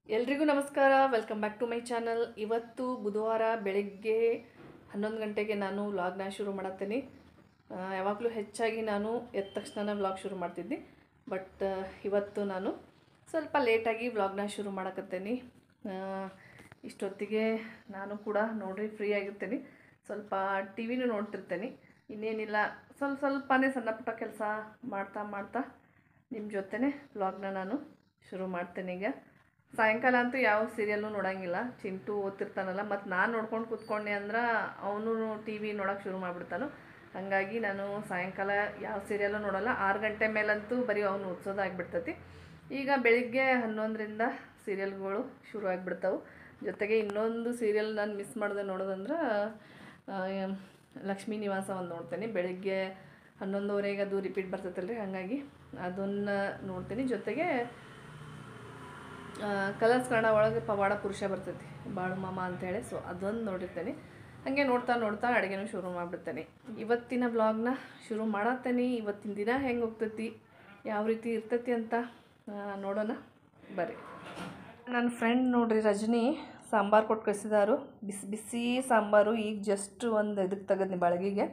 ಎಲ್ರಿಗೂ ನಮಸ್ಕಾರ welcome back to my channel ಇವತ್ತು ಬುಧವಾರ ಬೆಳಗ್ಗೆ ಹನ್ನೊಂದು ಗಂಟೆಗೆ ನಾನು ವ್ಲಾಗ್ನ ಶುರು ಮಾಡತ್ತೀನಿ ಯಾವಾಗಲೂ ಹೆಚ್ಚಾಗಿ ನಾನು ಎದ್ದ ತಕ್ಷಣ ವ್ಲಾಗ್ ಶುರು ಮಾಡ್ತಿದ್ದೆ ಬಟ್ ಇವತ್ತು ನಾನು ಸ್ವಲ್ಪ ಲೇಟಾಗಿ ವ್ಲಾಗ್ನ ಶುರು ಮಾಡಕತ್ತೇನೆ ಇಷ್ಟೊತ್ತಿಗೆ ನಾನು ಕೂಡ ನೋಡ್ರಿ ಫ್ರೀ ಆಗಿರ್ತೀನಿ ಸ್ವಲ್ಪ ಟಿ ವಿನೂ ನೋಡ್ತಿರ್ತೇನೆ ಇನ್ನೇನಿಲ್ಲ ಸ್ವಲ್ಪ ಸ್ವಲ್ಪನೇ ಸಣ್ಣ ಪುಟ್ಟ ಕೆಲಸ ಮಾಡ್ತಾ ಮಾಡ್ತಾ ನಿಮ್ಮ ಜೊತೆನೇ ವ್ಲಾಗ್ನ ನಾನು ಶುರು ಮಾಡ್ತೇನೆ ಈಗ ಸಾಯಂಕಾಲ ಅಂತೂ ಯಾವ ಸೀರಿಯಲ್ನು ನೋಡಂಗಿಲ್ಲ ಚಿಂಟು ಓದ್ತಿರ್ತಾನಲ್ಲ ಮತ್ತು ನಾನು ನೋಡ್ಕೊಂಡು ಕೂತ್ಕೊಂಡೆ ಅಂದ್ರೆ ಅವನು ಟಿ ವಿ ನೋಡೋಕೆ ಶುರು ಮಾಡಿಬಿಡ್ತಾನು ಹಾಗಾಗಿ ನಾನು ಸಾಯಂಕಾಲ ಯಾವ ಸೀರಿಯಲ್ಲು ನೋಡಲ್ಲ ಆರು ಗಂಟೆ ಮೇಲಂತೂ ಬರೀ ಅವನು ಓದಿಸೋದಾಗ್ಬಿಡ್ತೈತಿ ಈಗ ಬೆಳಿಗ್ಗೆ ಹನ್ನೊಂದರಿಂದ ಸೀರಿಯಲ್ಗಳು ಶುರು ಆಗಿಬಿಡ್ತಾವೆ ಜೊತೆಗೆ ಇನ್ನೊಂದು ಸೀರಿಯಲ್ ನಾನು ಮಿಸ್ ಮಾಡಿದೆ ನೋಡೋದಂದ್ರೆ ಆ, ಲಕ್ಷ್ಮೀ ನಿವಾಸ ಒಂದು ನೋಡ್ತೇನೆ ಬೆಳಿಗ್ಗೆ ಹನ್ನೊಂದುವರೆಗೆ ಅದು ರಿಪೀಟ್ ಬರ್ತೈತಲ್ರಿ ಹಾಗಾಗಿ ಅದನ್ನು ನೋಡ್ತೀನಿ ಜೊತೆಗೆ ಕಲರ್ಸ್ ಕನ್ನಡ ಒಳಗೆ ಪವಾಡ ಪುರುಷ ಬರ್ತೈತಿ ಬಾಳು ಮಾಮ ಅಂತೇಳಿ ಸೊ ಅದೊಂದು ನೋಡಿರ್ತೇನೆ ಹಾಗೆ ನೋಡ್ತಾ ನೋಡ್ತಾ ಅಡುಗೆನೂ ಶುರು ಮಾಡಿಬಿಡ್ತೇನೆ ಇವತ್ತಿನ ವ್ಲಾಗ್ನ ಶುರು ಮಾಡತ್ತೇನೆ ಇವತ್ತಿನ ದಿನ ಹೆಂಗೆ ಹೋಗ್ತೈತಿ ಯಾವ ರೀತಿ ಇರ್ತೈತಿ ಅಂತ ಆ, ನೋಡೋಣ ಬರ್ರಿ ನನ್ನ ಫ್ರೆಂಡ್ ನೋಡ್ರಿ ರಜನಿ ಸಾಂಬಾರು ಕೊಟ್ಟು ಕಳಿಸಿದಾರು ಬಿಸಿ ಬಿಸಿ ಸಾಂಬಾರು ಈಗ ಜಸ್ಟ್ ಒಂದು ಇದಕ್ಕೆ ತೆಗೆದ್ನಿ ಬಳಗಿಗೆ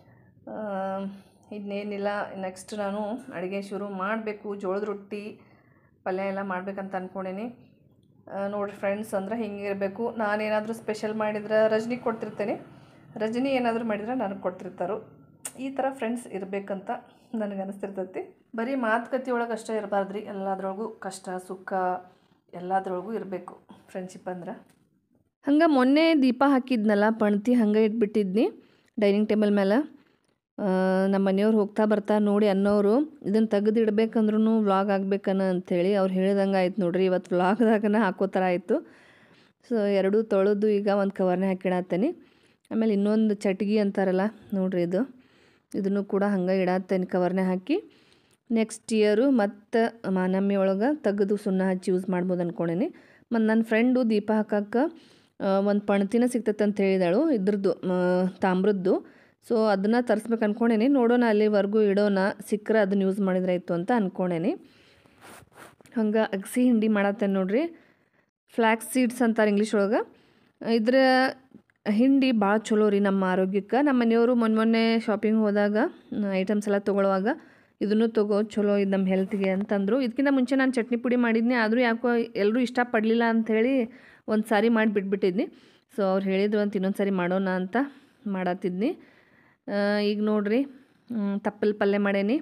ಇನ್ನೇನಿಲ್ಲ ನೆಕ್ಸ್ಟ್ ನಾನು ಅಡುಗೆ ಶುರು ಮಾಡಬೇಕು ಜೋಳದ ರೊಟ್ಟಿ ಪಲ್ಯ ಎಲ್ಲ ಮಾಡ್ಬೇಕಂತ ಅಂದ್ಕೊಂಡೀನಿ ನೋಡಿರಿ ಫ್ರೆಂಡ್ಸ್ ಅಂದ್ರೆ ಹಿಂಗಿರಬೇಕು ನಾನೇನಾದರೂ ಸ್ಪೆಷಲ್ ಮಾಡಿದ್ರೆ ರಜನಿಗೆ ಕೊಡ್ತಿರ್ತೇನೆ ರಜನಿ ಏನಾದರೂ ಮಾಡಿದ್ರೆ ನನಗೆ ಕೊಡ್ತಿರ್ತಾರೋ ಈ ಥರ ಫ್ರೆಂಡ್ಸ್ ಇರಬೇಕಂತ ನನಗೆ ಅನಿಸ್ತಿರ್ತೈತಿ ಬರೀ ಮಾತುಕತೆ ಒಳಗೆ ಅಷ್ಟೇ ಇರಬಾರ್ದ್ರಿ ಎಲ್ಲದ್ರೊಳಗೂ ಕಷ್ಟ ಸುಖ ಎಲ್ಲದ್ರೊಳಗೂ ಇರಬೇಕು ಫ್ರೆಂಡ್ಶಿಪ್ ಅಂದ್ರೆ ಹಂಗೆ ಮೊನ್ನೆ ದೀಪ ಹಾಕಿದ್ನಲ್ಲ ಪಣ್ತಿ ಹಂಗೆ ಇಟ್ಬಿಟ್ಟಿದ್ನಿ ಡೈನಿಂಗ್ ಟೇಬಲ್ ಮೇಲೆ ಆ, ನಮ್ಮ ಮನೆಯವ್ರು ಹೋಗ್ತಾ ಬರ್ತಾ ನೋಡಿ ಅನ್ನೋರು ಇದನ್ನು ತೆಗೆದು ಇಡ್ಬೇಕಂದ್ರೂ ವ್ಲಾಗ್ ಆಗ್ಬೇಕನ್ನ ಅಂಥೇಳಿ ಅವ್ರು ಹೇಳ್ದಂಗೆ ಆಯ್ತು ನೋಡ್ರಿ ಇವತ್ತು ವ್ಲಾಗ್ದಾಗನ ಹಾಕೋ ಥರ ಆಯಿತು ಸೊ ಎರಡೂ ತೊಳೆದು ಈಗ ಒಂದು ಕವರ್ನೇ ಹಾಕಿಡತ್ತೇನೆ ಆಮೇಲೆ ಇನ್ನೊಂದು ಚಟ್ಗಿ ಅಂತಾರಲ್ಲ ನೋಡ್ರಿ ಇದು ಇದನ್ನು ಕೂಡ ಹಂಗೆ ಇಡತ್ತೇನೆ ಕವರ್ನೇ ಹಾಕಿ ನೆಕ್ಸ್ಟ್ ಇಯರು ಮತ್ತು ಮಾನಮ್ಮಿ ಒಳಗೆ ತೆಗೆದು ಸುಣ್ಣ ಹಚ್ಚಿ ಯೂಸ್ ಮಾಡ್ಬೋದು ಅಂದ್ಕೊಂಡೇನಿ ಮತ್ತು ನನ್ನ ಫ್ರೆಂಡು ದೀಪ ಹಾಕಕ್ಕೆ ಒಂದು ಪಣ್ತಿನ ಸಿಗ್ತೈತೆ ಅಂತ ಹೇಳಿದಾಳು ಇದ್ರದ್ದು ಆ, ತಾಮ್ರದ್ದು ಸೊ ಅದನ್ನು ತರಿಸ್ಬೇಕು ಅಂದ್ಕೊಂಡೇನಿ ನೋಡೋಣ ಅಲ್ಲಿವರೆಗೂ ಇಡೋಣ ಸಿಕ್ಕರೆ ಅದನ್ನ ಯೂಸ್ ಮಾಡಿದ್ರಾಯ್ತು ಅಂತ ಅಂದ್ಕೊಂಡೇನಿ ಹಂಗೆ ಅಗಸಿ ಹಿಂಡಿ ಮಾಡತ್ತೇನೆ ನೋಡ್ರಿ ಫ್ಲ್ಯಾಕ್ಸ್ ಸೀಡ್ಸ್ ಅಂತಾರೆ ಇಂಗ್ಲೀಷ್ ಒಳಗೆ ಇದ್ರ ಹಿಂಡಿ ಭಾಳ ಚಲೋ ರೀ ನಮ್ಮ ಆರೋಗ್ಯಕ್ಕೆ ನಮ್ಮ ಮನೆಯವರು ಮೊನ್ನೆ ಮೊನ್ನೆ ಶಾಪಿಂಗ್ ಹೋದಾಗ ಐಟಮ್ಸ್ ಎಲ್ಲ ತೊಗೊಳುವಾಗ ಇದನ್ನು ತಗೋ ಚಲೋ ಇದು ನಮ್ಮ ಹೆಲ್ತ್ಗೆ ಅಂತಂದರು ಇದಕ್ಕಿಂತ ಮುಂಚೆ ನಾನು ಚಟ್ನಿ ಪುಡಿ ಮಾಡಿದ್ನಿ ಆದರೂ ಯಾಕೋ ಎಲ್ಲರೂ ಇಷ್ಟಪಡಲಿಲ್ಲ ಅಂಥೇಳಿ ಒಂದು ಸಾರಿ ಮಾಡಿ ಬಿಟ್ಬಿಟ್ಟಿದ್ನಿ ಸೊ ಅವ್ರು ಹೇಳಿದ್ರು ಅಂತ ಇನ್ನೊಂದು ಸಾರಿ ಮಾಡೋಣ ಅಂತ ಮಾಡತ್ತಿದ್ನಿ ಆ, ಈಗ ನೋಡ್ರಿ ಮ್, ತಪ್ಪಲ್ ಪಲ್ಯ ಮಾಡೇನಿ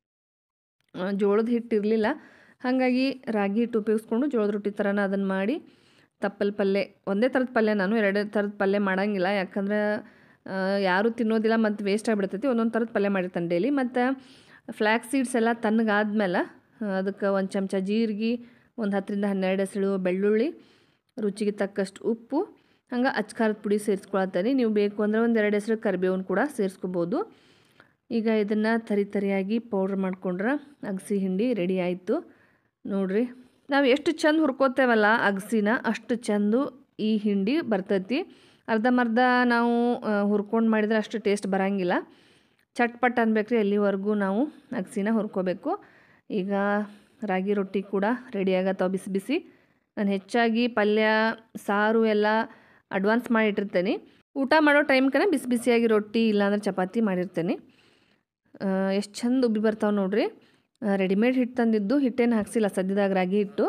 ಆ, ಜೋಳದ ಹಿಟ್ಟು ಇರಲಿಲ್ಲ ಹಾಗಾಗಿ ರಾಗಿ ಹಿಟ್ಟು ಉಪಯೋಗಿಸ್ಕೊಂಡು ಜೋಳದ ರೊಟ್ಟಿ ಥರನ ಅದನ್ನು ಮಾಡಿ ತಪ್ಪಲ್ ಪಲ್ಯ ಒಂದೇ ಥರದ ಪಲ್ಯ ನಾನು ಎರಡೇ ಥರದ ಪಲ್ಯ ಮಾಡೋಂಗಿಲ್ಲ ಯಾಕಂದ್ರೆ ಆ, ಯಾರೂ ತಿನ್ನೋದಿಲ್ಲ ಮತ್ತು ವೇಸ್ಟ್ ಆಗಿಬಿಡ್ತೈತಿ ಒಂದೊಂದು ಥರದ ಪಲ್ಯ ಮಾಡಿರ್ತಾನೆ ಡೈಲಿ ಮತ್ತು ಫ್ಲ್ಯಾಕ್ ಸೀಡ್ಸ್ ಎಲ್ಲ ತಣ್ಣಗಾದ್ಮೇಲೆ ಅದಕ್ಕೆ ಒಂದು ಚಮಚ ಜೀರಿಗೆ ಒಂದು ಹತ್ತರಿಂದ ಹನ್ನೆರಡು ಎಸಳು ಬೆಳ್ಳುಳ್ಳಿ ರುಚಿಗೆ ತಕ್ಕಷ್ಟು ಉಪ್ಪು ಹಂಗೆ ಅಚ್ಕಾರದ ಪುಡಿ ಸೇರಿಸ್ಕೊಳತ್ತೇನೆ ನೀವು ಬೇಕು ಅಂದರೆ ಒಂದು ಎರಡು ಹೆಸರು ಕರಿಬೇವನ್ನ ಕೂಡ ಸೇರಿಸ್ಕೋಬೋದು ಈಗ ಇದನ್ನು ತರಿ ತರಿಯಾಗಿ ಪೌಡ್ರ್ ಮಾಡ್ಕೊಂಡ್ರೆ ಅಗಸಿ ಹಿಂಡಿ ರೆಡಿ ಆಯಿತು ನೋಡ್ರಿ ನಾವು ಎಷ್ಟು ಚಂದ ಹುರ್ಕೋತೇವಲ್ಲ ಅಗಸಿನ ಅಷ್ಟು ಚಂದು ಈ ಹಿಂಡಿ ಬರ್ತೈತಿ ಅರ್ಧಂಬರ್ಧ ನಾವು ಹುರ್ಕೊಂಡು ಮಾಡಿದ್ರೆ ಅಷ್ಟು ಟೇಸ್ಟ್ ಬರೋಂಗಿಲ್ಲ ಚಟ್ಪಟ್ ಅನ್ಬೇಕ್ರಿ ಎಲ್ಲಿವರೆಗೂ ನಾವು ಅಗಸಿನ ಹುರ್ಕೋಬೇಕು ಈಗ ರಾಗಿ ರೊಟ್ಟಿ ಕೂಡ ರೆಡಿ ಆಗತ್ತಾವ ಬಿಸಿ ಬಿಸಿ ನಾನು ಹೆಚ್ಚಾಗಿ ಪಲ್ಯ ಸಾರು ಎಲ್ಲ ಅಡ್ವಾನ್ಸ್ ಮಾಡಿಟ್ಟಿರ್ತೇನೆ ಊಟ ಮಾಡೋ ಟೈಮ್ಕನ ಬಿಸಿ ಬಿಸಿಯಾಗಿ ರೊಟ್ಟಿ ಇಲ್ಲಾಂದ್ರೆ ಚಪಾತಿ ಮಾಡಿರ್ತೇನೆ ಎಷ್ಟು ಚಂದ ಉಬ್ಬಿ ಬರ್ತಾವೆ ನೋಡ್ರಿ ರೆಡಿಮೇಡ್ ಹಿಟ್ಟು ತಂದಿದ್ದು ಹಿಟ್ಟೇನು ಹಾಕ್ಸಿಲ್ಲ ಸದ್ಯದಾಗ ರಾಗಿ ಹಿಟ್ಟು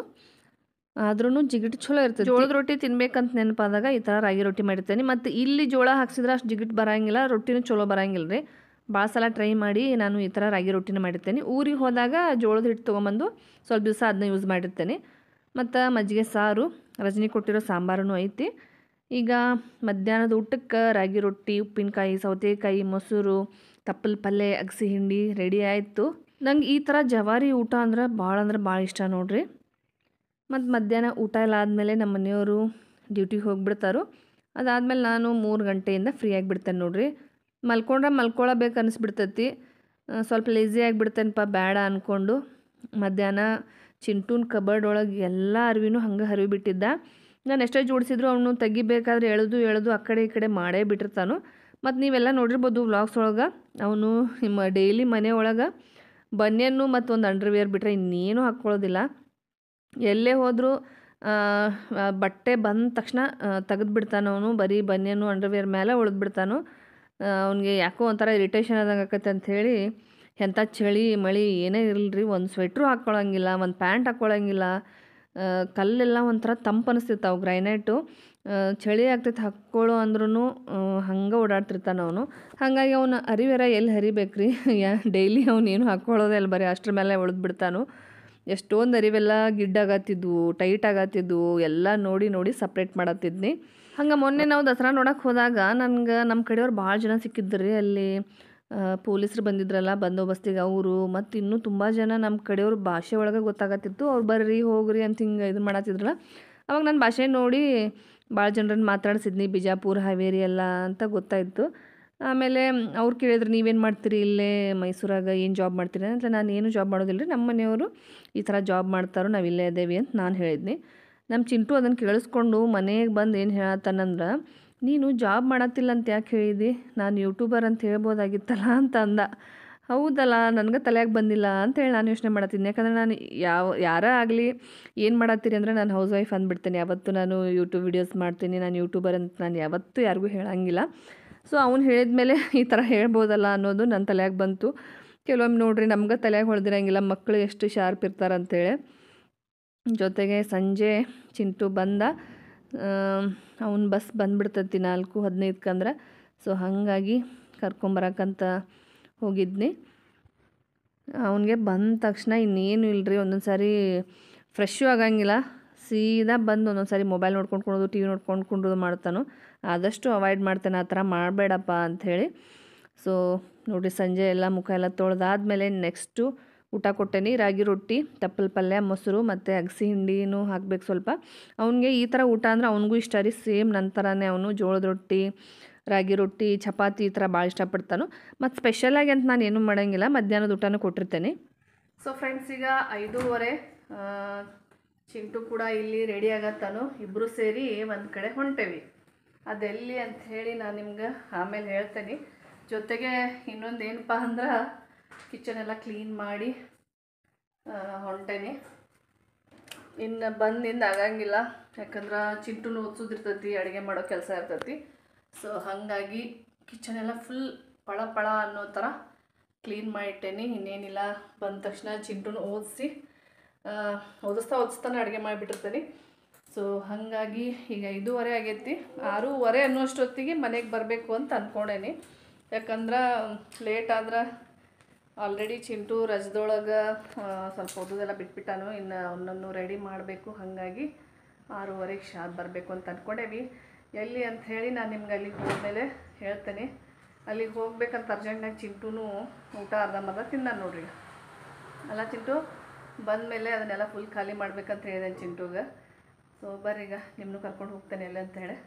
ಆದ್ರೂ ಜಿಗಿಟ್ ಚಲೋ ಇರ್ತದೆ ಜೋಳದ ರೊಟ್ಟಿ ತಿನ್ಬೇಕಂತ ನೆನಪಾದಾಗ ಈ ಥರ ರಾಗಿ ರೊಟ್ಟಿ ಮಾಡಿರ್ತೇನೆ ಮತ್ತು ಇಲ್ಲಿ ಜೋಳ ಹಾಕ್ಸಿದ್ರೆ ಅಷ್ಟು ಜಿಗಿಟ್ ಬರಂಗಿಲ್ಲ ರೊಟ್ಟಿನೂ ಚಲೋ ಬರಂಗಿಲ್ಲ ರೀ ಭಾಳ ಸಲ ಟ್ರೈ ಮಾಡಿ ನಾನು ಈ ಥರ ರಾಗಿ ರೊಟ್ಟಿನ ಮಾಡಿರ್ತೇನೆ ಊರಿಗೆ ಹೋದಾಗ ಜೋಳದ ಹಿಟ್ಟು ತೊಗೊಂಬಂದು ಸ್ವಲ್ಪ ದಿವಸ ಅದನ್ನ ಯೂಸ್ ಮಾಡಿರ್ತೇನೆ ಮತ್ತು ಮಜ್ಜಿಗೆ ಸಾರು ರಜನಿ ಕೊಟ್ಟಿರೋ ಸಾಂಬಾರೂ ಐತಿ ಈಗ ಮಧ್ಯಾಹ್ನದ ಊಟಕ್ಕೆ ರಾಗಿ ರೊಟ್ಟಿ ಉಪ್ಪಿನಕಾಯಿ ಸೌತೆಕಾಯಿ ಮೊಸರು ತಪ್ಪಲ್ ಪಲ್ಯ ಅಗಸಿ ಹಿಂಡಿ ರೆಡಿ ಆಯಿತು ನಂಗೆ ಈ ಥರ ಜವಾರಿ ಊಟ ಅಂದ್ರೆ ಭಾಳ ಅಂದ್ರೆ ಭಾಳ ಇಷ್ಟ ನೋಡ್ರಿ ಮತ್ತು ಮಧ್ಯಾಹ್ನ ಊಟ ಎಲ್ಲ ಆದಮೇಲೆ ನಮ್ಮ ಮನೆಯವರು ಡ್ಯೂಟಿಗೆ ಹೋಗ್ಬಿಡ್ತಾರೋ ಅದಾದಮೇಲೆ ನಾನು ಮೂರು ಗಂಟೆಯಿಂದ ಫ್ರೀ ಆಗಿಬಿಡ್ತೇನೆ ನೋಡ್ರಿ ಮಲ್ಕೊಂಡ್ರೆ ಮಲ್ಕೊಳಬೇಕು ಅನಿಸ್ಬಿಡ್ತೈತಿ ಆ, ಸ್ವಲ್ಪ ಲೇಸಿ ಆಗಿಬಿಡ್ತೇನಪ್ಪ ಬೇಡ ಅಂದ್ಕೊಂಡು ಮಧ್ಯಾಹ್ನ ಚಿಂಟೂನ್ ಕಬರ್ಡ್ ಒಳಗೆ ಎಲ್ಲ ಅರಿವಿನೂ ಹಂಗೆ ಹರಿವಿ ಬಿಟ್ಟಿದ್ದ ನಾನು ಎಷ್ಟೇ ಜೋಡಿಸಿದ್ರು ಅವನು ತೆಗಿಬೇಕಾದ್ರೆ ಎಳೆದು ಎಳೆದು ಆ ಕಡೆ ಈ ಕಡೆ ಮಾಡೇ ಬಿಟ್ಟಿರ್ತಾನು ಮತ್ತು ನೀವೆಲ್ಲ ನೋಡಿರ್ಬೋದು ವ್ಲಾಗ್ಸ್ ಒಳಗೆ ಅವನು ನಿಮ್ಮ ಡೈಲಿ ಮನೆ ಒಳಗೆ ಬನ್ಯನ್ನು ಮತ್ತು ಒಂದು ಅಂಡರ್ವೇರ್ ಬಿಟ್ಟರೆ ಇನ್ನೇನು ಹಾಕ್ಕೊಳ್ಳೋದಿಲ್ಲ ಎಲ್ಲೇ ಹೋದರೂ ಆ, ಆ, ಬಟ್ಟೆ ಬಂದ ತಕ್ಷಣ ತೆಗೆದು ಬಿಡ್ತಾನೆ ಅವನು ಬರೀ ಬನಿಯನು ಅಂಡರ್ವೇರ್ ಮೇಲೆ ಉಳಿದು ಬಿಡ್ತಾನು ಅವನಿಗೆ ಯಾಕೋ ಒಂಥರ ಇರಿಟೇಷನ್ ಆದಂಗೆ ಆಕತ್ತೆ ಅಂಥೇಳಿ ಎಂಥ ಚಳಿ ಮಳೆ ಏನೇ ಇರಲ್ರಿ ಒಂದು ಸ್ವೆಟ್ರು ಹಾಕ್ಕೊಳಂಗಿಲ್ಲ ಒಂದು ಪ್ಯಾಂಟ್ ಹಾಕ್ಕೊಳಂಗಿಲ್ಲ ಆ, ಕಲ್ಲೆಲ್ಲ ಒಂಥರ ತಂಪು ಅನಿಸ್ತಿರ್ತಾವೆ ಗ್ರೈನೈಟು ಆ, ಚಳಿ ಆಗ್ತೈತೆ ಹಾಕ್ಕೊಳ್ಳೋ ಅಂದ್ರೂ ಹಂಗೆ ಓಡಾಡ್ತಿರ್ತಾನೆ ಅವನು ಹಾಗಾಗಿ ಅವನು ಅರಿವೆರ ಎಲ್ಲಿ ಹರಿಬೇಕ್ರಿ ಯಾ ಡೈಲಿ ಅವನೇನು ಹಾಕ್ಕೊಳ್ಳೋದೇ ಇಲ್ಲ ಬರೀ ಅಷ್ಟ್ರ ಮೇಲೆ ಉಳಿದು ಬಿಡ್ತಾನು ಎಷ್ಟೊಂದು ಅರಿವೆಲ್ಲ ಗಿಡ್ಡಾಗತ್ತಿದ್ವು ಟೈಟ್ ಆಗತ್ತಿದ್ವು ಎಲ್ಲ ನೋಡಿ ನೋಡಿ ಸಪ್ರೇಟ್ ಮಾಡತ್ತಿದ್ನಿ ಹಂಗೆ ಮೊನ್ನೆ ನಾವು ದಸರಾ ನೋಡಕ್ಕೆ ಹೋದಾಗ ನನ್ಗೆ ನಮ್ಮ ಕಡೆಯವ್ರು ಭಾಳ ಜನ ಸಿಕ್ಕಿದ್ರಿ ಅಲ್ಲಿ ಪೊಲೀಸರು ಬಂದಿದ್ರಲ್ಲ ಬಂದೋಬಸ್ತಿಗೆ ಅವರು ಮತ್ತು ಇನ್ನೂ ತುಂಬ ಜನ ನಮ್ಮ ಕಡೆಯವ್ರ ಭಾಷೆ ಒಳಗೆ ಗೊತ್ತಾಗತ್ತಿತ್ತು ಅವ್ರು ಬರ್ರಿ ಹೋಗ್ರಿ ಅಂತ ಹಿಂಗೆ ಇದು ಮಾಡತ್ತಿದ್ರಲ್ಲ ಅವಾಗ ನನ್ನ ಭಾಷೆ ನೋಡಿ ಭಾಳ ಜನರನ್ನ ಮಾತಾಡ್ಸಿದ್ನಿ ಬಿಜಾಪುರ ಹಾವೇರಿ ಎಲ್ಲ ಅಂತ ಗೊತ್ತಾಯಿತು ಆಮೇಲೆ ಅವ್ರು ಕೇಳಿದ್ರು ನೀವೇನು ಮಾಡ್ತೀರಿ ಇಲ್ಲೇ ಮೈಸೂರಾಗ ಏನು ಜಾಬ್ ಮಾಡ್ತೀರಿ ಅಂತ ನಾನು ಏನು ಜಾಬ್ ಮಾಡೋದಿಲ್ಲ ರೀ ನಮ್ಮ ಮನೆಯವರು ಈ ಥರ ಜಾಬ್ ಮಾಡ್ತಾರೋ ನಾವು ಇಲ್ಲೇ ಇದ್ದೇವೆ ಅಂತ ನಾನು ಹೇಳಿದ್ನಿ ನಮ್ಮ ಚಿಂಟು ಅದನ್ನು ಕೇಳಿಸ್ಕೊಂಡು ಮನೆಗೆ ಬಂದು ಏನು ಹೇಳತ್ತಾನಂದ್ರೆ ನೀನು ಜಾಬ್ ಮಾಡತ್ತಿಲ್ಲ ಅಂತ ಯಾಕೆ ಹೇಳಿದಿ ನಾನು ಯೂಟ್ಯೂಬರ್ ಅಂತ ಹೇಳ್ಬೋದಾಗಿತ್ತಲ್ಲ ಅಂತ ಅಂದ ಹೌದಲ್ಲ ನನಗೆ ತಲೆಯಾಗ ಬಂದಿಲ್ಲ ಅಂತೇಳಿ ನಾನು ಯೋಚನೆ ಮಾಡತ್ತೀನಿ ಯಾಕಂದ್ರೆ ನಾನು ಯಾವ ಯಾರೇ ಆಗಲಿ ಏನು ಮಾಡತ್ತೀರಿ ಅಂದರೆ ನಾನು ಹೌಸ್ ವೈಫ್ ಅಂದ್ಬಿಡ್ತೇನೆ ಯಾವತ್ತೂ ನಾನು ಯೂಟ್ಯೂಬ್ ವೀಡಿಯೋಸ್ ಮಾಡ್ತೀನಿ ನಾನು ಯೂಟ್ಯೂಬರ್ ಅಂತ ನಾನು ಯಾವತ್ತೂ ಯಾರಿಗೂ ಹೇಳಂಗಿಲ್ಲ ಸೊ ಅವ್ನು ಹೇಳಿದ ಮೇಲೆ ಈ ಥರ ಹೇಳ್ಬೋದಲ್ಲ ಅನ್ನೋದು ನನ್ನ ತಲೆಯಾಗ ಬಂತು ಕೆಲವೊಮ್ಮೆ ನೋಡ್ರಿ ನಮ್ಗೆ ತಲೆಯಾಗ ಹೊಳ್ದಿರಂಗಿಲ್ಲ ಮಕ್ಕಳು ಎಷ್ಟು ಶಾರ್ಪ್ ಇರ್ತಾರೆ ಅಂತೇಳಿ ಜೊತೆಗೆ ಸಂಜೆ ಚಿಂಟು ಬಂದ ಅವ್ನ ಬಸ್ ಬಂದ್ಬಿಡ್ತೈತಿ ನಾಲ್ಕು ಹದಿನೈದಕ್ಕಂದ್ರೆ ಸೊ ಹಾಗಾಗಿ ಕರ್ಕೊಂಬರಕ್ಕಂತ ಹೋಗಿದ್ನಿ ಅವನಿಗೆ ಬಂದ ತಕ್ಷಣ ಇನ್ನೇನು ಇಲ್ಲರಿ ಒಂದೊಂದು ಸಾರಿ ಫ್ರೆಶ್ಶು ಆಗಂಗಿಲ್ಲ ಸೀದಾ ಬಂದು ಒಂದೊಂದು ಸಾರಿ ಮೊಬೈಲ್ ನೋಡ್ಕೊಂಡು ಕುಣೋದು ಟಿ ವಿ ನೋಡ್ಕೊಂಡು ಕುಂಡ್ರದು ಮಾಡ್ತಾನು ಆದಷ್ಟು ಅವಾಯ್ಡ್ ಮಾಡ್ತೇನೆ ಆ ಥರ ಮಾಡಬೇಡಪ್ಪ ಅಂಥೇಳಿ ಸೊ ನೋಡಿರಿ ಸಂಜೆ ಎಲ್ಲ ಮುಖ ಎಲ್ಲ ತೊಳೆದಾದ್ಮೇಲೆ ನೆಕ್ಸ್ಟು ಊಟ ಕೊಟ್ಟೇನಿ ರಾಗಿ ರೊಟ್ಟಿ ತಪ್ಪಲ್ ಪಲ್ಯ ಮೊಸರು ಮತ್ತು ಅಗಸಿ ಹಿಂಡಿನೂ ಹಾಕ್ಬೇಕು ಸ್ವಲ್ಪ ಅವನಿಗೆ ಈ ಥರ ಊಟ ಅಂದ್ರೆ ಅವನಿಗೂ ಇಷ್ಟ ರೀ ಸೇಮ್ ನನ್ನ ಥರನೇ ಅವನು ಜೋಳದ ರೊಟ್ಟಿ ರಾಗಿ ರೊಟ್ಟಿ ಚಪಾತಿ ಈ ಥರ ಭಾಳ ಇಷ್ಟಪಡ್ತಾನು ಮತ್ತು ಸ್ಪೆಷಲಾಗಿ ಅಂತ ನಾನು ಏನೂ ಮಾಡೋಂಗಿಲ್ಲ ಮಧ್ಯಾಹ್ನದ ಊಟನೂ ಕೊಟ್ಟಿರ್ತೇನೆ ಸೊ ಫ್ರೆಂಡ್ಸ್ ಈಗ ಐದೂವರೆ ಆ, ಚಿಂಟು ಕೂಡ ಇಲ್ಲಿ ರೆಡಿ ಆಗತ್ತಾನು ಇಬ್ಬರು ಸೇರಿ ಒಂದು ಕಡೆ ಹೊಂಟೇವಿ ಅದೆಲ್ಲಿ ಅಂತ ಹೇಳಿ ನಾನು ನಿಮ್ಗೆ ಆಮೇಲೆ ಹೇಳ್ತೇನೆ ಜೊತೆಗೆ ಇನ್ನೊಂದು ಏನಪ್ಪ ಅಂದ್ರೆ ಕಿಚನ್ ಎಲ್ಲ ಕ್ಲೀನ್ ಮಾಡಿ ಆ, ಹೊಂಟೇನಿ ಇನ್ನು ಬಂದಿಂದ ಆಗಂಗಿಲ್ಲ ಯಾಕಂದ್ರೆ ಚಿಂಟುನು ಓದಿಸೋದಿರ್ತೈತಿ ಅಡುಗೆ ಮಾಡೋ ಕೆಲಸ ಇರ್ತೈತಿ ಸೊ ಹಾಗಾಗಿ ಕಿಚನ್ ಎಲ್ಲ ಫುಲ್ ಪಳ ಪಳ ಅನ್ನೋ ಥರ ಕ್ಲೀನ್ ಮಾಡಿಟ್ಟೇನಿ ಇನ್ನೇನಿಲ್ಲ ಬಂದ ತಕ್ಷಣ ಚಿಂಟುನು ಓದಿಸಿ ಓದಿಸ್ತಾ ಓದಿಸ್ತಾನೆ ಅಡುಗೆ ಮಾಡಿಬಿಟ್ಟಿರ್ತೀನಿ ಸೊ ಹಾಗಾಗಿ ಈಗ ಐದೂವರೆ ಆಗೈತಿ ಆರೂವರೆ ಅನ್ನೋಷ್ಟೊತ್ತಿಗೆ ಮನೆಗೆ ಬರಬೇಕು ಅಂತ ಅಂದ್ಕೊಂಡೇನಿ ಯಾಕಂದ್ರೆ ಲೇಟ್ ಆದ್ರೆ ಆಲ್ರೆಡಿ ಚಿಂಟು ರಜದೊಳಗೆ ಸ್ವಲ್ಪ ಓದೋದೆಲ್ಲ ಬಿಟ್ಬಿಟ್ಟಾನು ಇನ್ನು ಅವನನ್ನು ರೆಡಿ ಮಾಡಬೇಕು ಹಾಗಾಗಿ ಆರೂವರೆಗೆ ಶಾದ್ ಬರಬೇಕು ಅಂತ ಅಂದ್ಕೊಂಡೇವಿ ಎಲ್ಲಿ ಅಂತ ಹೇಳಿ ನಾನು ನಿಮ್ಗೆ ಅಲ್ಲಿಗೆ ಹೋದ್ಮೇಲೆ ಹೇಳ್ತೇನೆ ಅಲ್ಲಿಗೆ ಹೋಗ್ಬೇಕಂತ ಅರ್ಜೆಂಟ್ನಾಗ ಚಿಂಟುನು ಊಟ ಅರ್ಧಂಬರ್ಧ ತಿಂದ ನೋಡ್ರಿ ಅಲ್ಲ ಚಿಂಟು ಬಂದಮೇಲೆ ಅದನ್ನೆಲ್ಲ ಫುಲ್ ಖಾಲಿ ಮಾಡ್ಬೇಕಂತ ಹೇಳಿದೆ ಚಿಂಟುಗೆ ಸೊ ಬರ್ರಿ ಈಗ ನಿಮ್ಮನ್ನು ಕರ್ಕೊಂಡು ಹೋಗ್ತೇನೆ ಎಲ್ಲ ಅಂತ ಹೇಳಿ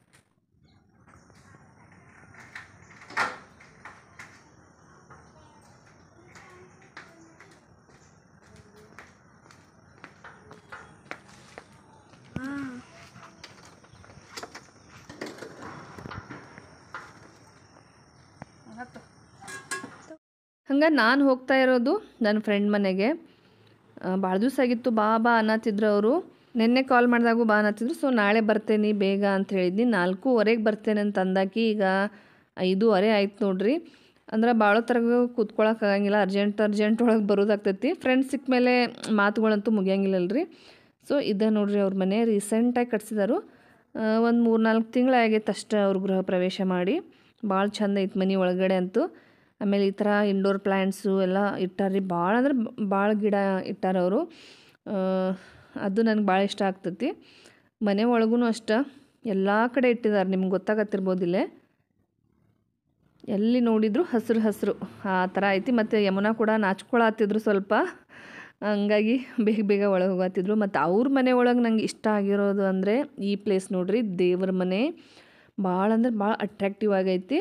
ಹಂಗೆ ನಾನು ಹೋಗ್ತಾ ಇರೋದು ನನ್ನ ಫ್ರೆಂಡ್ ಮನೆಗೆ ಭಾಳ ದಿವಸ ಆಗಿತ್ತು ಬಾ ಬಾ ಅನ್ನತ್ತಿದ್ರು ಅವರು ನಿನ್ನೆ ಕಾಲ್ ಮಾಡಿದಾಗೂ ಬಾ ಅನ್ನತ್ತಿದ್ರು ಸೊ ನಾಳೆ ಬರ್ತೇನೆ ಬೇಗ ಅಂತ ಹೇಳಿದ್ನಿ ನಾಲ್ಕೂವರೆಗೆ ಬರ್ತೇನೆ ಅಂತ ಅಂದಾಕಿ ಈಗ ಐದೂವರೆ ಆಯ್ತು ನೋಡ್ರಿ ಅಂದ್ರೆ ಭಾಳ ತರಗ ಕೂತ್ಕೊಳಕ್ಕೆ ಆಗಂಗಿಲ್ಲ ಅರ್ಜೆಂಟ್ ಅರ್ಜೆಂಟ್ ಒಳಗೆ ಬರೋದಾಗ್ತೈತಿ ಫ್ರೆಂಡ್ಸ್ ಸಿಕ್ಕ ಮೇಲೆ ಮಾತುಗಳಂತೂ ಮುಗಿಯಂಗಿಲ್ಲಲ್ರಿ ಸೊ ಇದೆ ನೋಡ್ರಿ ಅವ್ರ ಮನೆ ರೀಸೆಂಟಾಗಿ ಕಟ್ಸಿದಾರು ಒಂದು ಮೂರು ನಾಲ್ಕು ತಿಂಗಳಾಗೈತೆ ಅಷ್ಟೇ ಅವ್ರು ಗೃಹ ಪ್ರವೇಶ ಮಾಡಿ ಭಾಳ ಚಂದ ಐತೆ ಮನೆ ಒಳಗಡೆ ಅಂತೂ ಆಮೇಲೆ ಈ ಥರ ಇಂಡೋರ್ ಪ್ಲ್ಯಾಂಟ್ಸು ಎಲ್ಲ ಇಟ್ಟಾರ್ರಿ ಭಾಳ ಅಂದ್ರೆ ಭಾಳ ಗಿಡ ಇಟ್ಟಾರ ಅವರು ಅದು ನನಗೆ ಭಾಳ ಇಷ್ಟ ಆಗ್ತೈತಿ ಮನೆ ಒಳಗೂ ಅಷ್ಟ ಎಲ್ಲ ಕಡೆ ಇಟ್ಟಿದ್ದಾರೆ ನಿಮ್ಗೆ ಗೊತ್ತಾಗತ್ತಿರ್ಬೋದಿಲ್ಲೇ ಎಲ್ಲಿ ನೋಡಿದ್ರು ಹಸಿರು ಹಸಿರು ಆ ಥರ ಐತಿ ಮತ್ತು ಯಮುನಾ ಕೂಡ ನಾಚ್ಕೊಳತ್ತಿದ್ರು ಸ್ವಲ್ಪ ಹಂಗಾಗಿ ಬೇಗ ಬೇಗ ಒಳಗೆ ಹೋಗತ್ತಿದ್ರು ಮತ್ತು ಅವ್ರ ಮನೆ ಒಳಗೆ ನಂಗೆ ಇಷ್ಟ ಆಗಿರೋದು ಅಂದರೆ ಈ ಪ್ಲೇಸ್ ನೋಡ್ರಿ ದೇವ್ರ ಮನೆ ಭಾಳ ಅಂದ್ರೆ ಭಾಳ ಅಟ್ರಾಕ್ಟಿವ್ ಆಗೈತಿ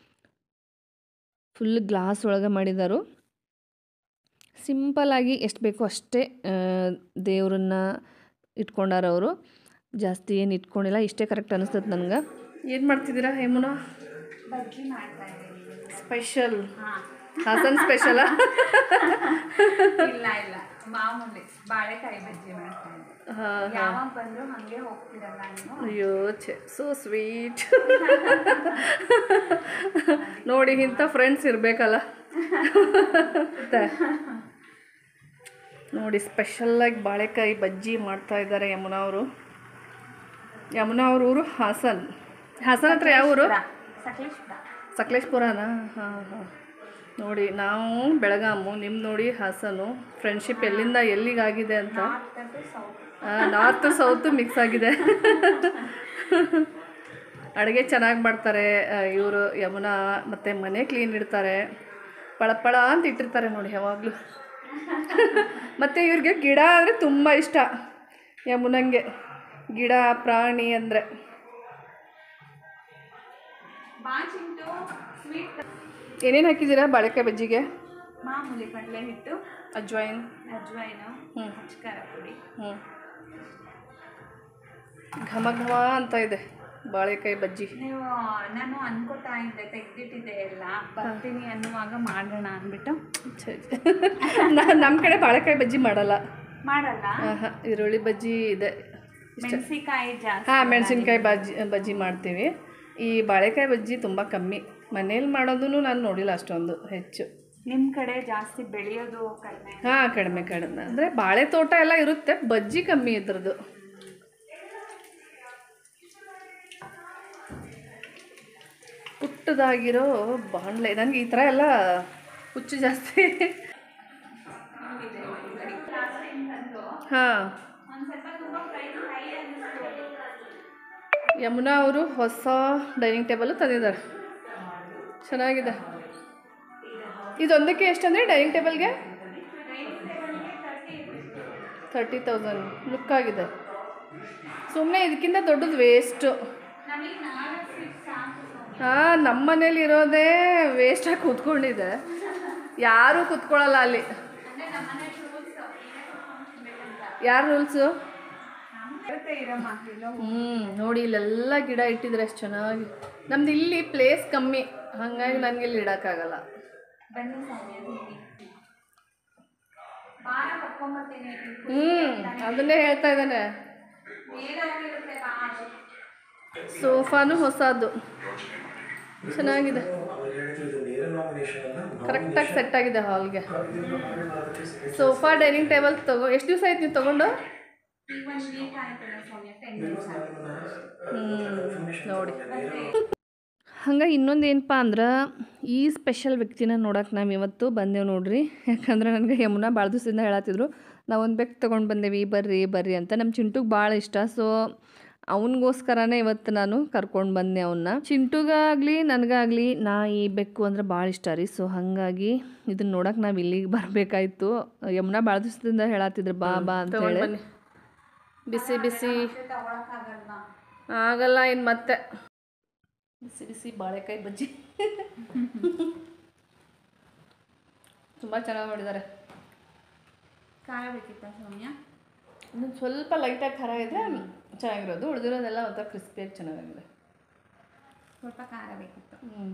ಫುಲ್ ಗ್ಲಾಸ್ ಒಳಗೆ ಮಾಡಿದಾರು ಸಿಂಪಲ್ಲಾಗಿ ಎಷ್ಟು ಬೇಕೋ ಅಷ್ಟೇ ದೇವ್ರನ್ನ ಇಟ್ಕೊಂಡಾರ ಅವರು ಜಾಸ್ತಿ ಏನು ಇಟ್ಕೊಂಡಿಲ್ಲ ಇಷ್ಟೇ ಕರೆಕ್ಟ್ ಅನಿಸ್ತದೆ ನನಗೆ ಏನು ಮಾಡ್ತಿದ್ದೀರಾ ಹೇಮುನಾ ಬಜ್ಜಿ ಮಾಡ್ತಾ ಇದ್ದೀನಿ ಸ್ಪೆಷಲ್ ಹಾಸನ್ ಸ್ಪೆಷಲಾ ಇಲ್ಲ ಇಲ್ಲ ಮಾಮೂಲಿ ಬಾಳೆಕಾಯಿ ಬಜ್ಜಿ ಮಾಡ್ತಾ ಇದ್ದೀನಿ ಹಾಂ ಯಾವಾಗ ಬಂದ್ರು ಹಂಗೆ ಹೋಗ್ತಿರಲ್ಲ ನೀವು ಅಯ್ಯೋ ಛೆ ಸೋ ಸ್ವೀಟ್ ನೋಡಿ ಇಂಥ ಫ್ರೆಂಡ್ಸ್ ಇರಬೇಕಲ್ಲ ಮತ್ತೆ ನೋಡಿ ಸ್ಪೆಷಲ್ಲಾಗಿ ಬಾಳೆಕಾಯಿ ಬಜ್ಜಿ ಮಾಡ್ತಾ ಇದ್ದಾರೆ ಯಮುನಾ ಅವರು ಯಮುನಾ ಅವ್ರ ಊರು ಹಾಸನ್ ಹಾಸನ್ ಹತ್ರ ಯಾವ ಊರು ಸಕಲೇಶ್ಪುರ ಸಕಲೇಶ್ಪುರನಾ ಹಾಂ ಹಾಂ ನೋಡಿ ನಾವು ಬೆಳಗಾಮು ನಿಮ್ಮ ನೋಡಿ ಹಾಸನು ಫ್ರೆಂಡ್ಶಿಪ್ ಎಲ್ಲಿಂದ ಎಲ್ಲಿಗಾಗಿದೆ ಅಂತ north south north south mix ಆಗಿದೆ ಅಡುಗೆ ಚೆನ್ನಾಗಿ ಮಾಡ್ತಾರೆ ಇವರು ಯಮುನಾ ಮತ್ತು ಮನೆ ಕ್ಲೀನ್ ಇಡ್ತಾರೆ ಪಳಪಳ ಅಂತ ಇಟ್ಟಿರ್ತಾರೆ ನೋಡಿ ಯಾವಾಗಲೂ ಮತ್ತು ಇವ್ರಿಗೆ ಗಿಡ ಅಂದರೆ ತುಂಬ ಇಷ್ಟ ಯಮುನಂಗೆ ಗಿಡ ಪ್ರಾಣಿ ಅಂದರೆ ಬಾಚಿಂಟು ಸ್ವೀಟ್ ಏನೇನು ಹಾಕಿದ್ದೀರಾ ಬಾಳೆಕಾಯಿ ಬಜ್ಜಿಗೆ ಮಾಮೂಲಿ ಕಡಲೆ ಹಿಟ್ಟು ಅಜ್ವೈನ್ ಅಜ್ವೈನು ಹ್ಞೂ ಅಚ್ಕಾರ ಪುಡಿ ಹ್ಞೂ ಘಮ ಘಮ ಅಂತ ಇದೆ ಬಾಳೆಕಾಯಿ ಬಜ್ಜಿ ನೀವು ನಾನು ಅನ್ಕೋತಾ ಇದ್ದೆ ತೆಗ್ದಿಟ್ಟಿದ್ದೆ ಎಲ್ಲ ಬರ್ತೀನಿ ಅನ್ನುವಾಗ ಮಾಡೋಣ ಅಂದ್ಬಿಟ್ಟು ನಮ್ಮ ಕಡೆ ಬಾಳೆಕಾಯಿ ಬಜ್ಜಿ ಮಾಡಲ್ಲ ಮಾಡಲ್ಲ ಆಹಾ, ಈರುಳ್ಳಿ ಬಜ್ಜಿ ಇದೆ ಮೆಣಸಿಕಾಯಿ ಜಾಸ್ತಿ ಹಾಂ ಮೆಣಸಿನ್ಕಾಯಿ ಬಜ್ಜಿ ಬಜ್ಜಿ ಮಾಡ್ತೀವಿ ಈ ಬಾಳೆಕಾಯಿ ಬಜ್ಜಿ ತುಂಬ ಕಮ್ಮಿ ಮನೇಲಿ ಮಾಡೋದನ್ನು ನಾನು ನೋಡಿಲ್ಲ ಅಷ್ಟೊಂದು ಹೆಚ್ಚು ನಿಮ್ಮ ಕಡೆ ಜಾಸ್ತಿ ಬೆಳೆಯೋದು ಕಡಿಮೆ ಹಾಂ ಕಡಿಮೆ ಕಡಿಮೆ ಅಂದರೆ ಬಾಳೆ ತೋಟ ಎಲ್ಲ ಇರುತ್ತೆ ಬಜ್ಜಿ ಕಮ್ಮಿ ಇದ್ರದ್ದು ಪುಟ್ಟದಾಗಿರೋ ಬಾಣಲೆ ನನಗೆ ಈ ಥರ ಎಲ್ಲ ಹುಚ್ಚು ಜಾಸ್ತಿ ಹಾಂ ಒಂದು ಸ್ವಲ್ಪ ತುಂಬ ಪ್ರೈಸ್ ಹೈ ಅನ್ನಿಸ್ತು ಯಮುನಾ ಅವರು ಹೊಸ ಡೈನಿಂಗ್ ಟೇಬಲು ತಂದಿದ್ದಾರೆ ಚೆನ್ನಾಗಿದೆ ಇದೊಂದಕ್ಕೆ ಎಷ್ಟಂದರೆ ಡೈನಿಂಗ್ ಟೇಬಲ್ಗೆ ತರ್ಟಿ ತೌಸಂಡ್ ಲುಕ್ ಆಗಿದೆ ಸುಮ್ಮನೆ ಇದಕ್ಕಿಂತ ದೊಡ್ಡದು ವೇಸ್ಟು ನಮಗೆ ನಾಲ್ಕು ಸೀಟ್ ಸಾಕು ಹಾಂ ನಮ್ಮ ಮನೇಲಿ ಇರೋದೇ ವೇಸ್ಟಾಗಿ ಕೂತ್ಕೊಂಡಿದೆ ಯಾರೂ ಕೂತ್ಕೊಳ್ಳಲ್ಲ ಅಲ್ಲಿ ಅಂದರೆ ನಮ್ಮನೆ ರೂಲ್ಸ್ ತಿನ್ಬೇಕಂತ ಯಾರು ರೂಲ್ಸು ಇರುತ್ತೆ ಇರಮ್ಮ ಇಲ್ಲೋ ಹ್ಞೂ ನೋಡಿ ಇಲ್ಲೆಲ್ಲ ಗಿಡ ಇಟ್ಟಿದ್ರೆ ಎಷ್ಟು ಚೆನ್ನಾಗಿ ನಮ್ದು ಇಲ್ಲಿ ಪ್ಲೇಸ್ ಕಮ್ಮಿ ಹಾಗಾಗಿ ನನಗೆ ಇಲ್ಲಿ ಇಡೋಕ್ಕಾಗಲ್ಲ ಬನ್ನಿ ಸೌಮ್ಯ ತಿನ್ನಿ ಬಾರ ಕರ್ಕೊಂಬರ್ತೀನಿ ಹ್ಞೂ ಅದನ್ನೇ ಹೇಳ್ತಾ ಇದ್ದಾನೆ ಮೇಲೆ ಹೋಗಿರುತ್ತೆ ಬಾರು ಸೋಫಾನು ಹೊಸದು ಚೆನ್ನಾಗಿದೆ ಕರೆಕ್ಟಾಗಿ ಸೆಟ್ ಆಗಿದೆ ಹಾಲ್ಗೆ ಸೋಫಾ ಡೈನಿಂಗ್ ಟೇಬಲ್ ತಗೋ ಎಷ್ಟು ದಿವಸ ಆಯ್ತು ನೀವು ತಗೊಂಡು ಈಗ ಒಂದು ವೀಕ್ ಆಯ್ತಲ್ಲ ಸೌಮ್ಯ ಟೆನ್ ಮಿನಿಟ್ಸ್ ಹ್ಞೂ ನೋಡಿ ಹಂಗೆ ಇನ್ನೊಂದು ಏನಪ್ಪ ಅಂದ್ರೆ ಈ ಸ್ಪೆಷಲ್ ವ್ಯಕ್ತಿನ ನೋಡೋಕೆ ನಾವು ಇವತ್ತು ಬಂದೇವು ನೋಡ್ರಿ ಯಾಕಂದ್ರೆ ನನಗೆ ಯಮುನಾ ಭಾಳ ದಿವಸದಿಂದ ಹೇಳತ್ತಿದ್ರು ನಾವು ಒಂದು ಬೆಕ್ ತೊಗೊಂಡು ಬಂದೇವಿ ಬರ್ರಿ ಬರ್ರಿ ಅಂತ ನಮ್ಮ ಚಿಂಟುಗೆ ಭಾಳ ಇಷ್ಟ ಸೊ ಅವನಿಗೋಸ್ಕರನೇ ಇವತ್ತು ನಾನು ಕರ್ಕೊಂಡು ಬಂದೆ ಅವನ್ನ ಚಿಂಟುಗಾಗಲಿ ನನಗಾಗಲಿ ನಾಯಿ ಬೆಕ್ಕು ಅಂದ್ರೆ ಭಾಳ ಇಷ್ಟ ರೀ ಸೊ ಹಾಗಾಗಿ ಇದನ್ನ ನೋಡೋಕೆ ನಾವು ಇಲ್ಲಿಗೆ ಬರಬೇಕಾಯ್ತು ಯಮುನಾ ಭಾಳ ದಿವಸದಿಂದ ಹೇಳತ್ತಿದ್ರು ಬಾ ಬಾ ಅಂತ ಹೇಳಿ ಬಿಸಿ ಬಿಸಿ ತಗೊಳಕ್ಕಾಗಲ್ಲ ಆಗಲ್ಲ ಇನ್ನು ಮತ್ತೆ ಬಿಸಿ ಬಿಸಿ ಬಾಳೆಕಾಯಿ ಬಜ್ಜಿ ತುಂಬ ಚೆನ್ನಾಗಿ ಮಾಡಿದ್ದಾರೆ ಖಾರ ಬೇಕಿತ್ತ ಸೌಮ್ಯ ಇನ್ನೊಂದು ಸ್ವಲ್ಪ ಲೈಟಾಗಿ ಖಾರ ಇದ್ದರೆ ಚೆನ್ನಾಗಿರೋದು ಉಳಿದಿರೋದೆಲ್ಲ ಒಂಥರ ಕ್ರಿಸ್ಪಿಯಾಗಿ ಚೆನ್ನಾಗಿದೆ ಸ್ವಲ್ಪ ಖಾರ ಬೇಕಿತ್ತು ಹ್ಞೂ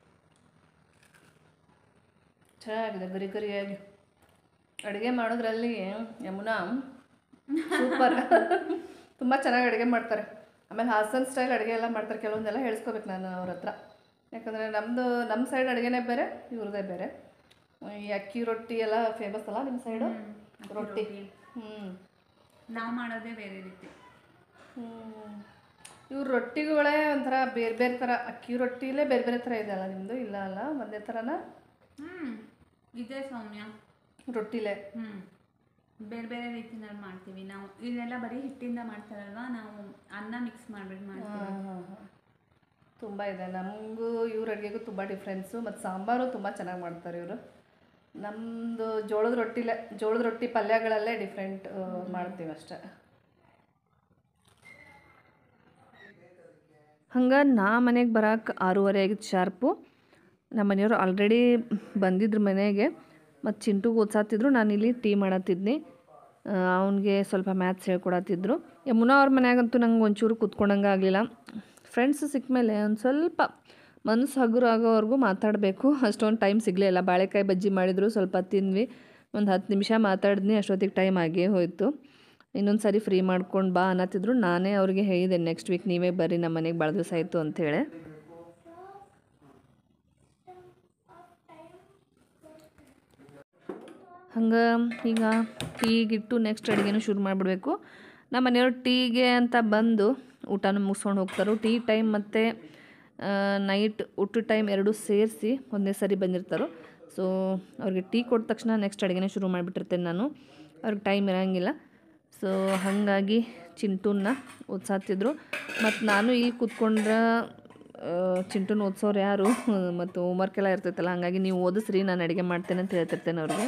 ಚೆನ್ನಾಗಿದೆ ಗರಿ ಗರಿಯಾಗಿ ಅಡುಗೆ ಮಾಡೋದ್ರಲ್ಲಿ ಯಮುನಾ ಸೂಪರ್ ತುಂಬ ಚೆನ್ನಾಗಿ ಅಡುಗೆ ಮಾಡ್ತಾರೆ ಆಮೇಲೆ ಹಾಸನ್ ಸ್ಟೈಲ್ ಅಡುಗೆ ಎಲ್ಲ ಮಾಡ್ತಾರೆ ಕೆಲವೊಂದೆಲ್ಲ ಹೇಳಿಸ್ಕೋಬೇಕು ನಾನು ಅವ್ರ ಹತ್ರ ಯಾಕಂದರೆ ನಮ್ಮದು ನಮ್ಮ ಸೈಡ್ ಅಡುಗೆನೇ ಬೇರೆ ಇವ್ರದ್ದೇ ಬೇರೆ ಈ ಅಕ್ಕಿ ರೊಟ್ಟಿ ಎಲ್ಲ ಫೇಮಸ್ ಅಲ್ಲ ನಿಮ್ಮ ಸೈಡು ರೊಟ್ಟಿ ಹ್ಞೂ ನಾವು ಮಾಡೋದೇ ಬೇರೆ ರೀತಿ ಇವ್ರ ರೊಟ್ಟಿಗಳೇ ಒಂಥರ ಬೇರೆ ಬೇರೆ ಥರ ಅಕ್ಕಿ ರೊಟ್ಟಿಲೇ ಬೇರೆ ಬೇರೆ ಥರ ಇದೆ ಅಲ್ಲ ನಿಮ್ಮದು ಇಲ್ಲ ಅಲ್ಲ ಒಂದೇ ಥರನಾ ಹ್ಞೂ ಇದೇ ಸೌಮ್ಯ ರೊಟ್ಟಿಲೇ ಹ್ಞೂ ಬೇರೆ ಬೇರೆ ರೀತಿನಲ್ಲಿ ಮಾಡ್ತೀವಿ ನಾವು ಇದೆಲ್ಲ ಬರೀ ಹಿಟ್ಟಿಂದ ಮಾಡ್ತಾರಲ್ವ ನಾವು ಅನ್ನ ಮಿಕ್ಸ್ ಮಾಡ್ಬಿಟ್ಟು ಮಾಡ್ತೀವಿ ತುಂಬ ಇದೆ ನಮಗೂ ಇವ್ರ ಅಡುಗೆಗೂ ತುಂಬ ಡಿಫ್ರೆನ್ಸು ಮತ್ತು ಸಾಂಬಾರು ತುಂಬ ಚೆನ್ನಾಗಿ ಮಾಡ್ತಾರೆ ಇವರು ನಮ್ಮದು ಜೋಳದ ರೊಟ್ಟಿಲೇ ಜೋಳದ ರೊಟ್ಟಿ ಪಲ್ಯಗಳಲ್ಲೇ ಡಿಫ್ರೆಂಟ್ ಮಾಡ್ತೀವಿ ಅಷ್ಟೇ ಹಂಗೆ ನಾ ಮನೆಗೆ ಬರೋಕೆ ಆರೂವರೆ ಆಗಿತ್ತು ಶಾರ್ಪು ನಮ್ಮ ಮನೆಯವರು ಆಲ್ರೆಡಿ ಬಂದಿದ್ರು ಮನೆಗೆ ಮತ್ತು ಚಿಂಟುಗೆ ಓದ್ಸಾತಿದ್ರು ನಾನು ಇಲ್ಲಿ ಟೀ ಮಾಡತ್ತಿದ್ನಿ ಅವನಿಗೆ ಸ್ವಲ್ಪ ಮ್ಯಾಥ್ಸ್ ಹೇಳ್ಕೊಡತ್ತಿದ್ರು ಯಮುನಾ ಅವ್ರ ಮನ್ಯಾಗಂತೂ ನಂಗೆ ಒಂಚೂರು ಕೂತ್ಕೊಂಡಂಗೆ ಆಗಲಿಲ್ಲ ಫ್ರೆಂಡ್ಸ್ ಸಿಕ್ಕ ಮೇಲೆ ಒಂದು ಸ್ವಲ್ಪ ಮನಸ್ಸು ಹಗುರ ಆಗೋವರೆಗೂ ಮಾತಾಡಬೇಕು ಅಷ್ಟೊಂದು ಟೈಮ್ ಸಿಗಲೇ ಇಲ್ಲ ಬಾಳೆಕಾಯಿ ಬಜ್ಜಿ ಮಾಡಿದ್ರು ಸ್ವಲ್ಪ ತಿಂದ್ವಿ ಒಂದು ಹತ್ತು ನಿಮಿಷ ಮಾತಾಡಿದ್ನಿ ಅಷ್ಟೊತ್ತಿಗೆ ಟೈಮ್ ಆಗೇ ಹೋಯಿತು ಇನ್ನೊಂದು ಸಾರಿ ಫ್ರೀ ಮಾಡ್ಕೊಂಡು ಬಾ ಅನ್ನತ್ತಿದ್ರು ನಾನೇ ಅವ್ರಿಗೆ ಹೇಳಿದೆ ನೆಕ್ಸ್ಟ್ ವೀಕ್ ನೀವೇ ಬರ್ರಿ ನಮ್ಮ ಮನೆಗೆ ಭಾಳ ದಿವಸ ಆಯಿತು ಅಂಥೇಳಿ ಹಂಗೆ ಈಗ ಟೀಗಿಟ್ಟು ನೆಕ್ಸ್ಟ್ ಅಡುಗೆನೂ ಶುರು ಮಾಡಿಬಿಡ್ಬೇಕು ನಮ್ಮ ಮನೆಯವ್ರು ಟೀಗೆ ಅಂತ ಬಂದು ಊಟನ ಮುಗಿಸ್ಕೊಂಡು ಹೋಗ್ತಾರೆ ಟೀ ಟೈಮ್ ಮತ್ತು ನೈಟ್ ಊಟದ ಟೈಮ್ ಎರಡೂ ಸೇರಿಸಿ ಒಂದೇ ಸರಿ ಬಂದಿರ್ತಾರೆ ಸೊ ಅವ್ರಿಗೆ ಟೀ ಕೊಟ್ಟ ತಕ್ಷಣ ನೆಕ್ಸ್ಟ್ ಅಡುಗೆನೇ ಶುರು ಮಾಡಿಬಿಟ್ಟಿರ್ತೇನೆ ನಾನು ಅವ್ರಿಗೆ ಟೈಮ್ ಇರೋಂಗಿಲ್ಲ ಸೊ ಹಾಗಾಗಿ ಚಿಂಟುನ್ನ ಓದ್ಸಾತಿದ್ರು ಮತ್ತು ನಾನು ಇಲ್ಲಿ ಕೂತ್ಕೊಂಡ್ರೆ ಚಿಂಟುನ ಓದಿಸೋರು ಯಾರು ಮತ್ತು ಹೋಮ್ವರ್ಕ್ ಎಲ್ಲ ಇರ್ತೈತಲ್ಲ ಹಾಗಾಗಿ ನೀವು ಓದಿಸ್ರಿ ನಾನು ಅಡುಗೆ ಮಾಡ್ತೇನೆ ಅಂತ ಹೇಳ್ತಿರ್ತೇನೆ ಅವ್ರಿಗೆ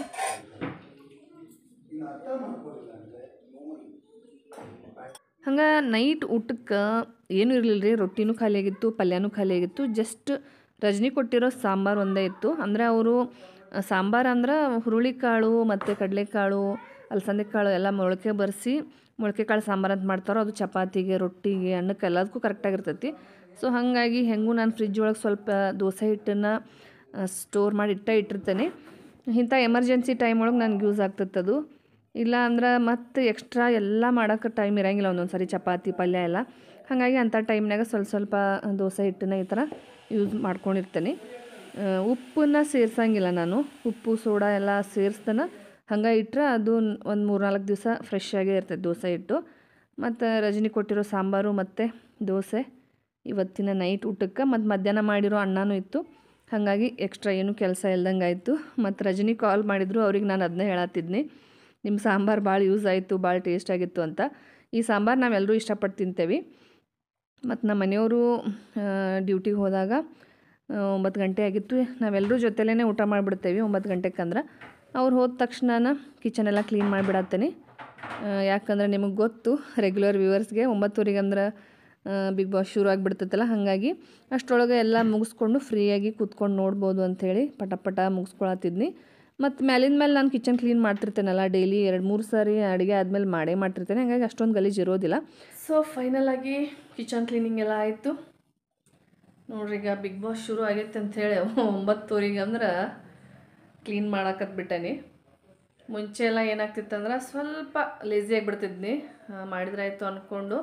ಹಂಗೆ ನೈಟ್ ಊಟಕ್ಕೆ ಏನೂ ಇರಲಿಲ್ಲ ರೀ ರೊಟ್ಟಿನೂ ಖಾಲಿ ಆಗಿತ್ತು ಪಲ್ಯನೂ ಖಾಲಿ ಆಗಿತ್ತು ಜಸ್ಟ್ ರಜನಿ ಕೊಟ್ಟಿರೋ ಸಾಂಬಾರು ಒಂದೇ ಇತ್ತು ಅಂದರೆ ಅವರು ಸಾಂಬಾರು ಅಂದ್ರೆ ಹುರುಳಿಕಾಳು ಮತ್ತು ಕಡಲೆಕಾಳು ಅಲಸಂದೆ ಕಾಳು ಎಲ್ಲ ಮೊಳಕೆ ಬರೆಸಿ ಮೊಳಕೆ ಕಾಳು ಸಾಂಬಾರು ಅಂತ ಮಾಡ್ತಾರೋ ಅದು ಚಪಾತಿಗೆ ರೊಟ್ಟಿಗೆ ಅನ್ನಕ್ಕೆ ಎಲ್ಲದಕ್ಕೂ ಕರೆಕ್ಟಾಗಿರ್ತೈತಿ ಸೊ ಹಾಗಾಗಿ ಹೆಂಗೂ ನಾನು ಫ್ರಿಜ್ ಒಳಗೆ ಸ್ವಲ್ಪ ದೋಸೆ ಹಿಟ್ಟನ್ನು ಸ್ಟೋರ್ ಮಾಡಿ ಇಟ್ಟ ಇಟ್ಟಿರ್ತೇನೆ ಇಂಥ ಎಮರ್ಜೆನ್ಸಿ ಟೈಮ್ ಒಳಗೆ ನನಗೆ ಯೂಸ್ ಆಗ್ತೈತೆ ಅದು ಇಲ್ಲ ಅಂದ್ರೆ ಮತ್ತೆ ಎಕ್ಸ್ಟ್ರಾ ಎಲ್ಲ ಮಾಡೋಕೆ ಟೈಮ್ ಇರೋಂಗಿಲ್ಲ ಒಂದೊಂದು ಸಾರಿ ಚಪಾತಿ ಪಲ್ಯ ಎಲ್ಲ ಹಾಗಾಗಿ ಅಂಥ ಟೈಮ್ನಾಗ ಸ್ವಲ್ಪ ಸ್ವಲ್ಪ ದೋಸೆ ಹಿಟ್ಟನ್ನ ಈ ಥರ ಯೂಸ್ ಮಾಡ್ಕೊಂಡಿರ್ತೇನೆ ಉಪ್ಪನ್ನ ಸೇರ್ಸಂಗಿಲ್ಲ ನಾನು ಉಪ್ಪು ಸೋಡಾ ಎಲ್ಲ ಸೇರಿಸ್ತಾನೆ ಹಂಗೆ ಇಟ್ಟರೆ ಅದು ಒಂದು ಮೂರು ನಾಲ್ಕು ದಿವಸ ಫ್ರೆಶ್ ಆಗೇ ಇರ್ತೈತೆ ದೋಸೆ ಹಿಟ್ಟು ಮತ್ತು ರಜನಿ ಕೊಟ್ಟಿರೋ ಸಾಂಬಾರು ಮತ್ತು ದೋಸೆ ಇವತ್ತಿನ ನೈಟ್ ಊಟಕ್ಕೆ ಮತ್ತು ಮಧ್ಯಾಹ್ನ ಮಾಡಿರೋ ಅನ್ನನೂ ಇತ್ತು ಹಾಗಾಗಿ ಎಕ್ಸ್ಟ್ರಾ ಏನೂ ಕೆಲಸ ಇಲ್ದಂಗೆ ಆಯಿತು ಮತ್ತು ರಜನಿ ಕಾಲ್ ಮಾಡಿದ್ರು ಅವ್ರಿಗೆ ನಾನು ಅದನ್ನೇ ಹೇಳತ್ತಿದ್ನಿ ನಿಮ್ಮ ಸಾಂಬಾರು ಭಾಳ ಯೂಸ್ ಆಯಿತು ಭಾಳ ಟೇಸ್ಟ್ ಆಗಿತ್ತು ಅಂತ ಈ ಸಾಂಬಾರು ನಾವೆಲ್ಲರೂ ಇಷ್ಟಪಟ್ಟು ತಿಂತೇವೆ ಮತ್ತು ನಮ್ಮ ಮನೆಯವರು ಡ್ಯೂಟಿಗೆ ಹೋದಾಗ ಆ, ಒಂಬತ್ತು ಗಂಟೆ ಆಗಿತ್ತು ನಾವೆಲ್ಲರೂ ಜೊತೆಲೇ ಊಟ ಮಾಡಿಬಿಡ್ತೇವೆ ಒಂಬತ್ತು ಗಂಟೆಗೆ ಅಂದ್ರೆ ಅವ್ರು ಹೋದ ತಕ್ಷಣ ಕಿಚನ್ ಎಲ್ಲ ಕ್ಲೀನ್ ಮಾಡಿಬಿಡತ್ತೇನೆ ಯಾಕಂದ್ರೆ ನಿಮಗೆ ಗೊತ್ತು ರೆಗ್ಯುಲರ್ ವ್ಯೂವರ್ಸ್ಗೆ ಒಂಬತ್ತುವರೆಗೆ ಅಂದ್ರೆ ಬಿಗ್ ಬಾಸ್ ಶುರು ಆಗಿಬಿಡ್ತೈತಲ್ಲ ಹಾಗಾಗಿ ಅಷ್ಟರೊಳಗೆ ಎಲ್ಲ ಮುಗಿಸ್ಕೊಂಡು ಫ್ರೀಯಾಗಿ ಕೂತ್ಕೊಂಡು ನೋಡ್ಬೋದು ಅಂಥೇಳಿ ಪಟ ಪಟ ಮುಗಿಸ್ಕೊಳತ್ತಿದ್ನಿ ಮತ್ತು ಮ್ಯಾಲಿಂದ ಮೇಲೆ ನಾನು ಕಿಚನ್ ಕ್ಲೀನ್ ಮಾಡ್ತಿರ್ತೇನಲ್ಲ ಡೈಲಿ ಎರಡು ಮೂರು ಸಾರಿ ಅಡುಗೆ ಆದಮೇಲೆ ಮಾಡೇ ಮಾಡ್ತಿರ್ತೇನೆ ಹಾಗಾಗಿ ಅಷ್ಟೊಂದು ಗಲೀಜು ಇರೋದಿಲ್ಲ ಸೊ ಫೈನಲ್ ಆಗಿ ಕಿಚನ್ ಕ್ಲೀನಿಂಗ್ ಎಲ್ಲ ಆಯಿತು ನೋಡ್ರಿ ಈಗ ಬಿಗ್ ಬಾಸ್ ಶುರು ಆಗೈತೆ ಅಂಥೇಳಿ ಒಂಬತ್ತುವರೆಗೆ ಅಂದ್ರೆ ಕ್ಲೀನ್ ಮಾಡಾಕತ್ಬಿಟ್ಟೇನಿ ಮುಂಚೆ ಎಲ್ಲ ಏನಾಗ್ತಿತ್ತಂದ್ರೆ ಸ್ವಲ್ಪ ಲೇಸಿ ಆಗಿಬಿಡ್ತಿದ್ನಿ ಆ, ಮಾಡಿದ್ರೆ ಆಯಿತು ಅಂದ್ಕೊಂಡು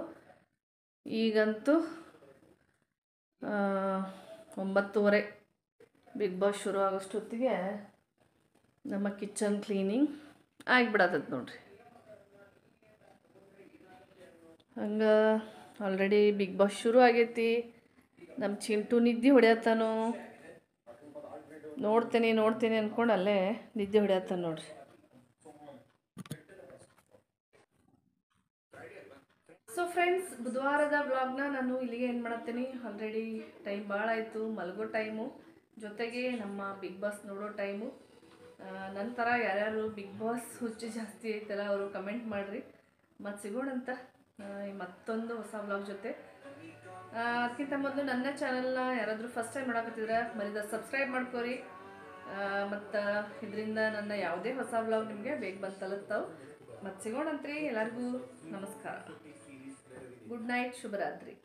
ಈಗಂತೂ ಆ, ಒಂಬತ್ತುವರೆ ಬಿಗ್ ಬಾಸ್ ಶುರು ಆಗೋಷ್ಟೊತ್ತಿಗೆ ನಮ್ಮ ಕಿಚನ್ ಕ್ಲೀನಿಂಗ್ ಆಗಿಬಿಡತ್ತದ ನೋಡ್ರಿ ಹಂಗೆ ಆಲ್ರೆಡಿ ಬಿಗ್ ಬಾಸ್ ಶುರು ಆಗೈತಿ ನಮ್ಮ ಚಿಂಟು ನಿದ್ದೆ ಹೊಡ್ಯತ್ತಾನು ನೋಡ್ತೇನೆ ನೋಡ್ತೇನೆ ಅಂದ್ಕೊಂಡು ಅಲ್ಲೇ ನಿದ್ದೆ ಹೊಡ್ಯತ್ತಾನ ನೋಡ್ರಿ ಸೊ ಫ್ರೆಂಡ್ಸ್ ಬುಧವಾರದ ವ್ಲಾಗ್ನ ನಾನು ಇಲ್ಲಿಗೆ ಏನು ಮಾಡತ್ತೀನಿ ಆಲ್ರೆಡಿ ಟೈಮ್ ಭಾಳ ಆಯಿತು ಮಲಗೋ ಟೈಮು ಜೊತೆಗೆ ನಮ್ಮ ಬಿಗ್ ಬಾಸ್ ನೋಡೋ ಟೈಮು ನಂತರ ಯಾರ್ಯಾರು ಬಿಗ್ ಬಾಸ್ ಹುಚ್ಚು ಜಾಸ್ತಿ ಐತಲ್ಲ ಅವರು ಕಮೆಂಟ್ ಮಾಡಿರಿ ಮತ್ತು ಸಿಗೋಣಂತ ಆ, ಮತ್ತೊಂದು ಹೊಸ ವ್ಲಾಗ್ ಜೊತೆ ಅದಕ್ಕಿಂತ ಮೊದಲು ನನ್ನ ಚಾನಲ್ನ ಯಾರಾದರೂ ಫಸ್ಟ್ ಟೈಮ್ ನೋಡಕತ್ತಿದ್ರೆ ಮರಿದ ಸಬ್ಸ್ಕ್ರೈಬ್ ಮಾಡ್ಕೋರಿ ಮತ್ತು ಇದರಿಂದ ನನ್ನ ಯಾವುದೇ ಹೊಸ ವ್ಲಾಗ್ ನಿಮಗೆ ಬೇಗ ಬಂದು ತಲುಪ್ತಾವೆ ಮತ್ತು ಸಿಗೋಣಂತ್ರಿ ಎಲ್ಲರಿಗೂ ನಮಸ್ಕಾರ ಗುಡ್ ನೈಟ್ ಶುಭರಾತ್ರಿ